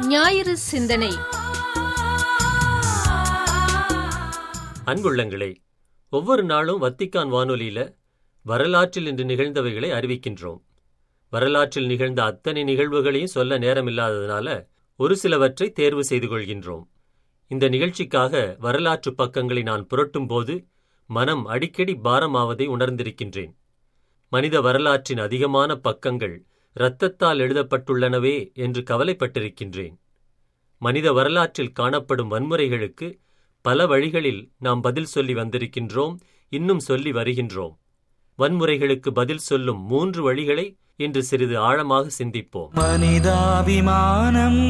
ஞாயிறு சிந்தனை அன்புள்ளங்களே ஒவ்வொரு நாளும் வத்திக்கான் வானொலியில வரலாற்றில் இன்று நிகழ்ந்தவைகளை அறிவிக்கின்றோம் வரலாற்றில் நிகழ்ந்த அத்தனை நிகழ்வுகளையும் சொல்ல நேரமில்லாததுனால ஒரு சிலவற்றை தேர்வு செய்து கொள்கின்றோம் இந்த நிகழ்ச்சிக்காக வரலாற்று பக்கங்களை நான் புரட்டும் போது மனம் அடிக்கடி பாரமாவதை உணர்ந்திருக்கின்றேன் மனித வரலாற்றின் அதிகமான பக்கங்கள் இரத்தத்தால் எழுதப்பட்டுள்ளனவே என்று கவலைப்பட்டிருக்கின்றேன் மனித வரலாற்றில் காணப்படும் வன்முறைகளுக்கு பல வழிகளில் நாம் பதில் சொல்லி வந்திருக்கின்றோம் இன்னும் சொல்லி வருகின்றோம் வன்முறைகளுக்கு பதில் சொல்லும் மூன்று வழிகளை இன்று சிறிது ஆழமாக சிந்திப்போம் மனிதாபிமானம்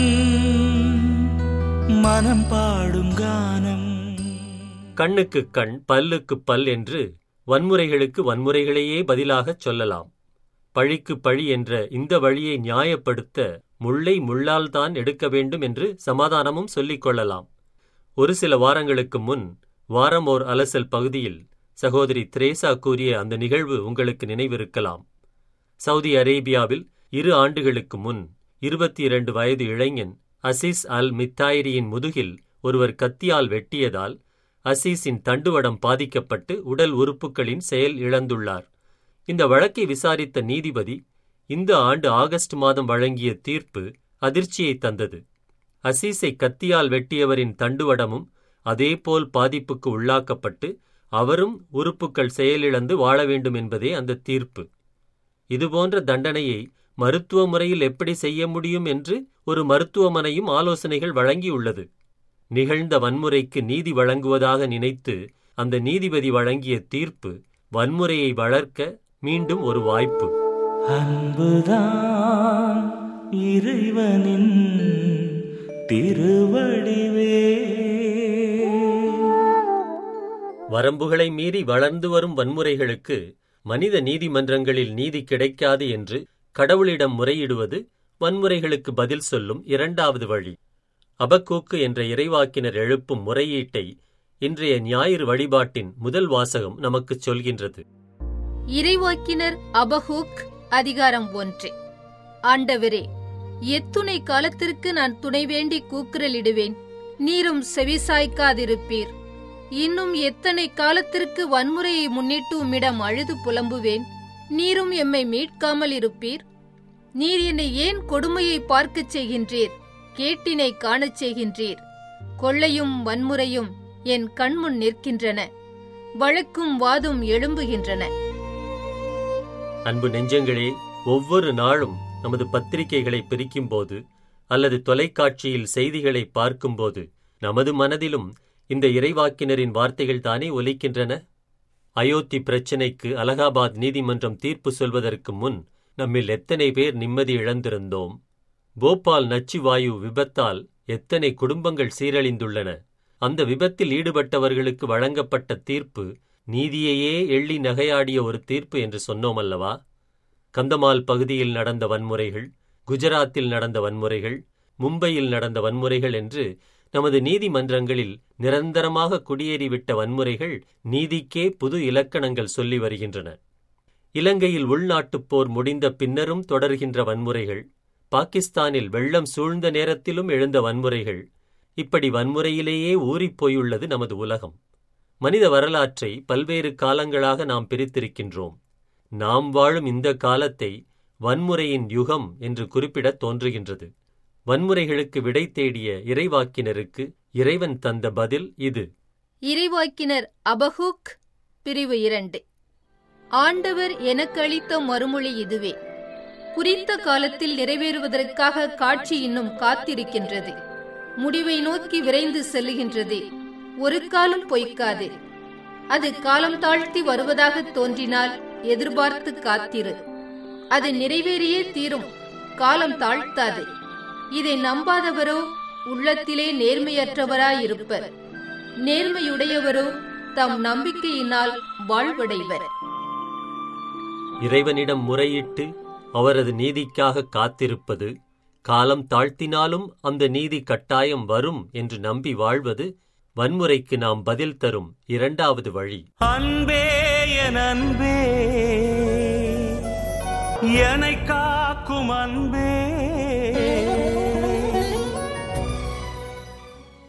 மனம் பாடும் கானம் கண்ணுக்கு கண் பல்லுக்கு பல் என்று வன்முறைகளுக்கு வன்முறைகளையே பதிலாகச் சொல்லலாம் பழிக்கு பழி என்ற இந்த வழியை நியாயப்படுத்த முள்ளை முள்ளால்தான் எடுக்க வேண்டும் என்று சமாதானமும் சொல்லிக் கொள்ளலாம் ஒரு சில வாரங்களுக்கு முன் வாரம் ஓர் அலசல் பகுதியில் சகோதரி திரேசா கூறிய அந்த நிகழ்வு உங்களுக்கு நினைவிருக்கலாம் சவுதி அரேபியாவில் இரு ஆண்டுகளுக்கு முன் இருபத்தி இரண்டு வயது இளைஞன் அசீஸ் அல் மித்தாயிரியின் முதுகில் ஒருவர் கத்தியால் வெட்டியதால் அசீஸின் தண்டுவடம் பாதிக்கப்பட்டு உடல் உறுப்புகளின் செயல் இழந்துள்ளார் இந்த வழக்கை விசாரித்த நீதிபதி இந்த ஆண்டு ஆகஸ்ட் மாதம் வழங்கிய தீர்ப்பு அதிர்ச்சியை தந்தது அசீஸை கத்தியால் வெட்டியவரின் தண்டுவடமும் அதேபோல் பாதிப்புக்கு உள்ளாக்கப்பட்டு அவரும் உறுப்புகள் செயலிழந்து வாழ வேண்டும் என்பதே அந்த தீர்ப்பு இதுபோன்ற தண்டனையை மருத்துவ முறையில் எப்படி செய்ய முடியும் என்று ஒரு மருத்துவமனையும் ஆலோசனைகள் வழங்கியுள்ளது நிகழ்ந்த வன்முறைக்கு நீதி வழங்குவதாக நினைத்து அந்த நீதிபதி வழங்கிய தீர்ப்பு வன்முறையை வளர்க்க மீண்டும் ஒரு வாய்ப்பு அன்புதான் இறைவனின் திருவடிவே வரம்புகளை மீறி வளர்ந்து வரும் வன்முறைகளுக்கு மனித நீதிமன்றங்களில் நீதி கிடைக்காது என்று கடவுளிடம் முறையிடுவது வன்முறைகளுக்கு பதில் சொல்லும் இரண்டாவது வழி அபக்கூக்கு என்ற இறைவாக்கினர் எழுப்பும் முறையீட்டை இன்றைய ஞாயிறு வழிபாட்டின் முதல் வாசகம் நமக்குச் சொல்கின்றது இறைவாக்கினர் அபஹூக் அதிகாரம் ஒன்று ஆண்டவரே எத்துணை காலத்திற்கு நான் துணை வேண்டி கூக்குரலிடுவேன் நீரும் செவிசாய்க்காதிருப்பீர் இன்னும் எத்தனை காலத்திற்கு வன்முறையை முன்னிட்டு உம்மிடம் அழுது புலம்புவேன் நீரும் எம்மை மீட்காமல் இருப்பீர் நீர் என்னை ஏன் கொடுமையை பார்க்கச் செய்கின்றீர் கேட்டினை காணச் செய்கின்றீர் கொள்ளையும் வன்முறையும் என் கண்முன் நிற்கின்றன வழக்கும் வாதும் எழும்புகின்றன அன்பு நெஞ்சங்களே ஒவ்வொரு நாளும் நமது பத்திரிகைகளை பிரிக்கும்போது அல்லது தொலைக்காட்சியில் செய்திகளை பார்க்கும்போது நமது மனதிலும் இந்த இறைவாக்கினரின் வார்த்தைகள் தானே ஒலிக்கின்றன அயோத்தி பிரச்சினைக்கு அலகாபாத் நீதிமன்றம் தீர்ப்பு சொல்வதற்கு முன் நம்மில் எத்தனை பேர் நிம்மதி இழந்திருந்தோம் போபால் நச்சுவாயு விபத்தால் எத்தனை குடும்பங்கள் சீரழிந்துள்ளன அந்த விபத்தில் ஈடுபட்டவர்களுக்கு வழங்கப்பட்ட தீர்ப்பு நீதியையே எள்ளி நகையாடிய ஒரு தீர்ப்பு என்று சொன்னோம் அல்லவா கந்தமால் பகுதியில் நடந்த வன்முறைகள் குஜராத்தில் நடந்த வன்முறைகள் மும்பையில் நடந்த வன்முறைகள் என்று நமது நீதிமன்றங்களில் நிரந்தரமாக குடியேறிவிட்ட வன்முறைகள் நீதிக்கே புது இலக்கணங்கள் சொல்லி வருகின்றன இலங்கையில் உள்நாட்டுப் போர் முடிந்த பின்னரும் தொடர்கின்ற வன்முறைகள் பாகிஸ்தானில் வெள்ளம் சூழ்ந்த நேரத்திலும் எழுந்த வன்முறைகள் இப்படி வன்முறையிலேயே ஊறிப்போயுள்ளது நமது உலகம் மனித வரலாற்றை பல்வேறு காலங்களாக நாம் பிரித்திருக்கின்றோம் நாம் வாழும் இந்த காலத்தை வன்முறையின் யுகம் என்று குறிப்பிடத் தோன்றுகின்றது வன்முறைகளுக்கு விடை தேடிய இறைவாக்கினருக்கு இறைவன் தந்த பதில் இது இறைவாக்கினர் அபஹூக் பிரிவு இரண்டு ஆண்டவர் எனக்கு அளித்த மறுமொழி இதுவே குறித்த காலத்தில் நிறைவேறுவதற்காக காட்சி இன்னும் காத்திருக்கின்றது முடிவை நோக்கி விரைந்து செல்லுகின்றது ஒரு காலம் பொய்க்காது அது காலம் தாழ்த்தி வருவதாக தோன்றினால் எதிர்பார்த்து காத்திரு அது நிறைவேறியே தீரும் காலம் தாழ்த்தாது இதை நம்பாதவரோ உள்ளத்திலே நேர்மையற்றவராயிருப்பர் நேர்மையுடையவரோ தம் நம்பிக்கையினால் வாழ்வடைவர் இறைவனிடம் முறையிட்டு அவரது நீதிக்காக காத்திருப்பது காலம் தாழ்த்தினாலும் அந்த நீதி கட்டாயம் வரும் என்று நம்பி வாழ்வது வன்முறைக்கு நாம் பதில் தரும் இரண்டாவது வழி அன்பே என் அன்பே என்னை காக்கும் அன்பே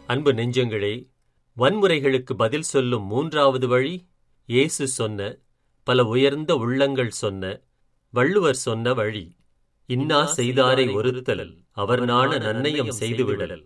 அன்பு நெஞ்சங்களே வன்முறைகளுக்கு பதில் சொல்லும் மூன்றாவது வழி இயேசு சொன்ன பல உயர்ந்த உள்ளங்கள் சொன்ன வள்ளுவர் சொன்ன வழி இன்னா செய்தாரை ஒருத்தல் அவர் நாண நன்னயம் செய்துவிடல்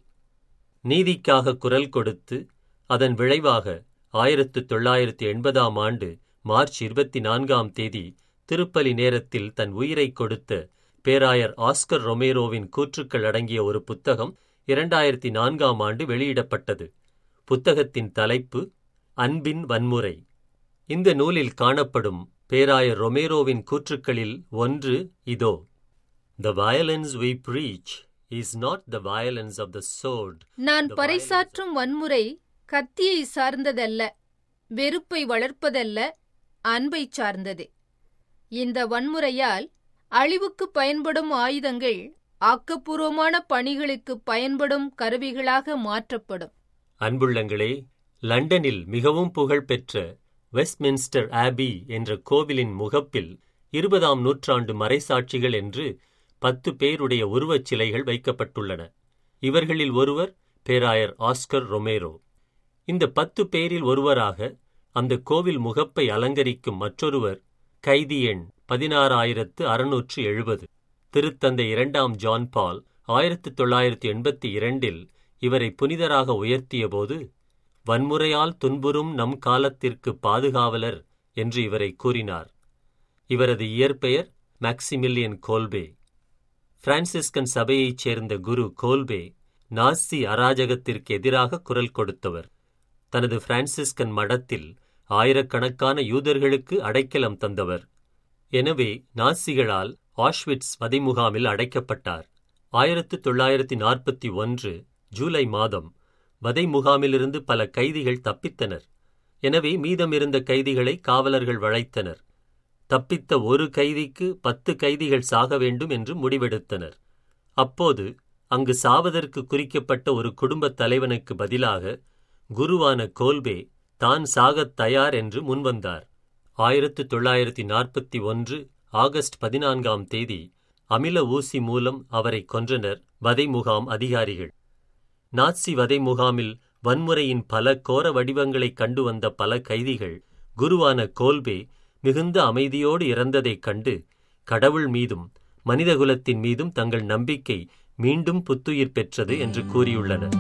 நீதிக்காக குரல் கொடுத்து அதன் விளைவாக ஆயிரத்து தொள்ளாயிரத்து எண்பதாம் ஆண்டு மார்ச் இருபத்தி நான்காம் தேதி திருப்பலி நேரத்தில் தன் உயிரை கொடுத்த பேராயர் ஆஸ்கர் ரொமேரோவின் கூற்றுக்கள் அடங்கிய ஒரு புத்தகம் இரண்டாயிரத்தி நான்காம் ஆண்டு வெளியிடப்பட்டது புத்தகத்தின் தலைப்பு அன்பின் வன்முறை இந்த நூலில் காணப்படும் பேராயர் ரொமேரோவின் கூற்றுக்களில் ஒன்று இதோ The violence we preach is not the violence of the sword. நான் The பறைசாற்றும் வன்முறை கத்தியை சார்ந்ததல்ல வெறுப்பை வளர்ப்பதல்ல அன்பை சார்ந்தது இந்த வன்முறையால் அழிவுக்கு பயன்படும் ஆயுதங்கள் ஆக்கப்பூர்வமான பணிகளுக்கு பயன்படும் கருவிகளாக மாற்றப்படும் அன்புள்ளங்களே லண்டனில் மிகவும் புகழ்பெற்ற வெஸ்ட்மின்ஸ்டர் ஆபி என்ற கோவிலின் முகப்பில் இருபதாம் நூற்றாண்டு மறைசாட்சிகள் என்று பத்து பேருடைய உருவச் சிலைகள் வைக்கப்பட்டுள்ளன இவர்களில் ஒருவர் பேராயர் ஆஸ்கர் ரொமேரோ இந்த பத்து பேரில் ஒருவராக அந்த கோவில் முகப்பை அலங்கரிக்கும் மற்றொருவர் கைதி எண் பதினாறாயிரத்து அறுநூற்று எழுபது திருத்தந்தை இரண்டாம் ஜான் பால் ஆயிரத்து தொள்ளாயிரத்து எண்பத்தி இரண்டில் இவரை புனிதராக உயர்த்தியபோது வன்முறையால் துன்புறும் நம் காலத்திற்கு பாதுகாவலர் என்று இவரை கூறினார் இவரது இயற்பெயர் மேக்சிமில்லியன் கோல்பே பிரான்சிஸ்கன் சபையைச் சேர்ந்த குரு கோல்பே நாசி அராஜகத்திற்கு எதிராக குரல் கொடுத்தவர் தனது பிரான்சிஸ்கன் மடத்தில் ஆயிரக்கணக்கான யூதர்களுக்கு அடைக்கலம் தந்தவர் எனவே நாசிகளால் ஆஷ்விட்ஸ் வதைமுகாமில் அடைக்கப்பட்டார் ஆயிரத்து தொள்ளாயிரத்தி நாற்பத்தி ஒன்று ஜூலை மாதம் வதை முகாமிலிருந்து பல கைதிகள் தப்பித்தனர் எனவே மீதமிருந்த கைதிகளை காவலர்கள் வளைத்தனர் தப்பித்த ஒரு கைதிக்கு பத்து கைதிகள் சாக வேண்டும் என்று முடிவெடுத்தனர் அப்போது அங்கு சாவதற்கு குறிக்கப்பட்ட ஒரு குடும்பத் தலைவனுக்கு பதிலாக குருவான கோல்பே தான் சாகத் தயார் என்று முன்வந்தார் ஆயிரத்து தொள்ளாயிரத்தி நாற்பத்தி ஒன்று ஆகஸ்ட் பதினான்காம் தேதி அமில ஊசி மூலம் அவரை கொன்றனர் வதை முகாம் அதிகாரிகள் நாட்சி வதை முகாமில் வன்முறையின் பல கோர வடிவங்களைக் கண்டு வந்த பல கைதிகள் குருவான கோல்பே மிகுந்த அமைதியோடு இறந்ததைக் கண்டு கடவுள் மீதும் மனிதகுலத்தின் மீதும் தங்கள் நம்பிக்கை மீண்டும் புத்துயிர் பெற்றது என்று கூறியுள்ளனர்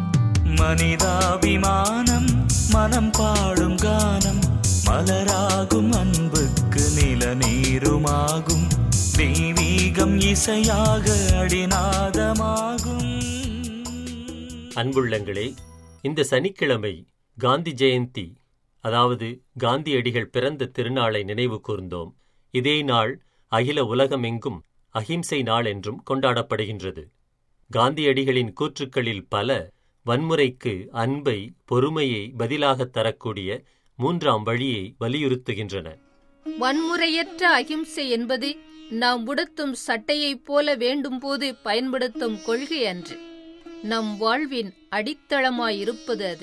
மனிதாபிமானம் மனம் பாடும் கானம் மலராகும் அன்புக்கு நில நீருமாகும் தெய்வீகம் இசையாக அடிநாதமாகும் அன்புள்ளங்களே இந்த சனிக்கிழமை காந்தி ஜெயந்தி அதாவது காந்தியடிகள் பிறந்த திருநாளை நினைவு கூர்ந்தோம் இதே நாள் அகில உலகமெங்கும் அகிம்சை நாள் என்றும் கொண்டாடப்படுகின்றது காந்தியடிகளின் கூற்றுக்களில் பல வன்முறைக்கு அன்பை பொறுமையை பதிலாகத் தரக்கூடிய மூன்றாம் வழியை வலியுறுத்துகின்றன வன்முறையற்ற அகிம்சை என்பது நாம் உடுத்தும் சட்டையைப் போல வேண்டும்போது பயன்படுத்தும் கொள்கை அன்று நம் வாழ்வின் அடித்தளமாயிருப்பது அது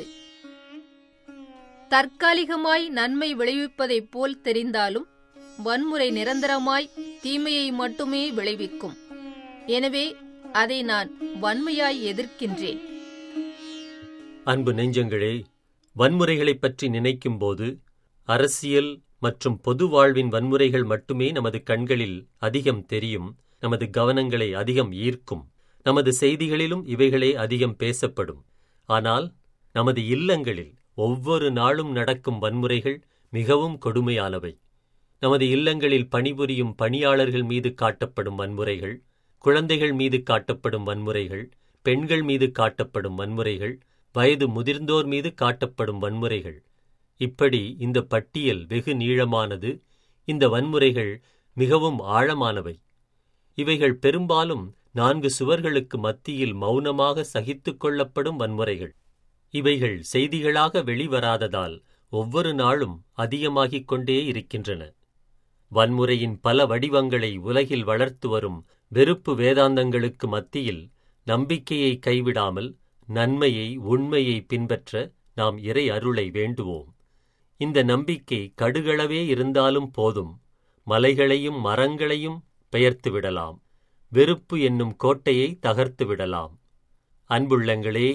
தற்காலிகமாய் நன்மை விளைவிப்பதைப் போல் தெரிந்தாலும் வன்முறை நிரந்தரமாய் தீமையை மட்டுமே விளைவிக்கும் எனவே அதை நான் வன்மையாய் எதிர்க்கின்றேன் அன்பு நெஞ்சங்களே வன்முறைகளைப் பற்றி நினைக்கும்போது அரசியல் மற்றும் பொது வாழ்வின் வன்முறைகள் மட்டுமே நமது கண்களில் அதிகம் தெரியும் நமது கவனங்களை அதிகம் ஈர்க்கும் நமது செய்திகளிலும் இவைகளே அதிகம் பேசப்படும் ஆனால் நமது இல்லங்களில் ஒவ்வொரு நாளும் நடக்கும் வன்முறைகள் மிகவும் கொடுமையானவை நமது இல்லங்களில் பணிபுரியும் பணியாளர்கள் மீது காட்டப்படும் வன்முறைகள் குழந்தைகள் மீது காட்டப்படும் வன்முறைகள் பெண்கள் மீது காட்டப்படும் வன்முறைகள் வயது முதிர்ந்தோர் மீது காட்டப்படும் வன்முறைகள் இப்படி இந்த பட்டியல் வெகு நீளமானது இந்த வன்முறைகள் மிகவும் ஆழமானவை இவைகள் பெரும்பாலும் நான்கு சுவர்களுக்கு மத்தியில் மௌனமாக சகித்துக் கொள்ளப்படும் வன்முறைகள் இவைகள் செய்திகளாக வெளிவராததால் ஒவ்வொரு நாளும் அதிகமாகிக் கொண்டே இருக்கின்றன வன்முறையின் பல வடிவங்களை உலகில் வளர்த்து வரும் வெறுப்பு வேதாந்தங்களுக்கு மத்தியில் நம்பிக்கையை கைவிடாமல் நன்மையை உண்மையை பின்பற்ற நாம் இறை அருளை வேண்டுவோம் இந்த நம்பிக்கை கடுகளவே இருந்தாலும் போதும் மலைகளையும் மரங்களையும் பெயர்த்து விடலாம் வெறுப்பு என்னும் கோட்டையை தகர்த்து விடலாம் அன்புள்ளங்களே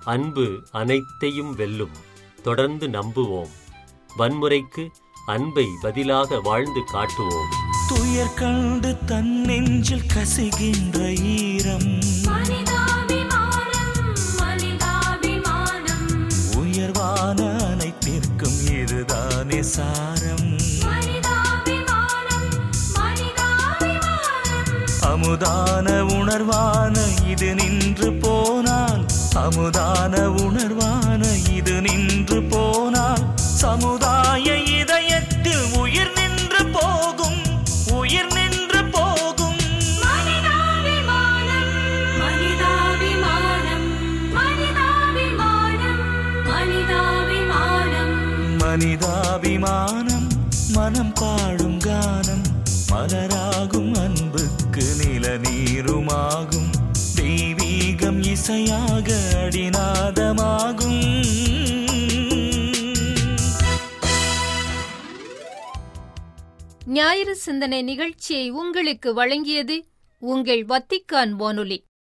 அன்பு அனைத்தையும் வெல்லும் தொடர்ந்து நம்புவோம் வன்முறைக்கு அன்பை பதிலாக வாழ்ந்து காட்டுவோம் துயர் கண்டு தன் நெஞ்சில் கசிகின்ற ஈரம் மனிதாபிமானம் மனிதாபிமானம் உயர்வான அனைத்திற்கும் இதுதானே சாரம் மனிதாபிமானம் மனிதாபிமானம் அமுதான உணர்வான இது நின்று போனால் அமுதான உணர்வான இது நின்று போனால் சமுதாய இதயத்தில் உயிர் நின்று போகும் உயிர் நின்று போகும் மனிதாபிமானம் மனிதாபிமானம் மனிதாபிமானம் மனிதாபிமானம் மனிதாபிமானம் மனம் பாடும் கானம் மலராகும் அன்புக்கு நில நீருமாகும் தெய்வீகம் இசையாக அடிநாதமாகும் ஞாயிறு சிந்தனை நிகழ்ச்சியை உங்களுக்கு வழங்கியது உங்கள் வத்திக்கான் வானொலி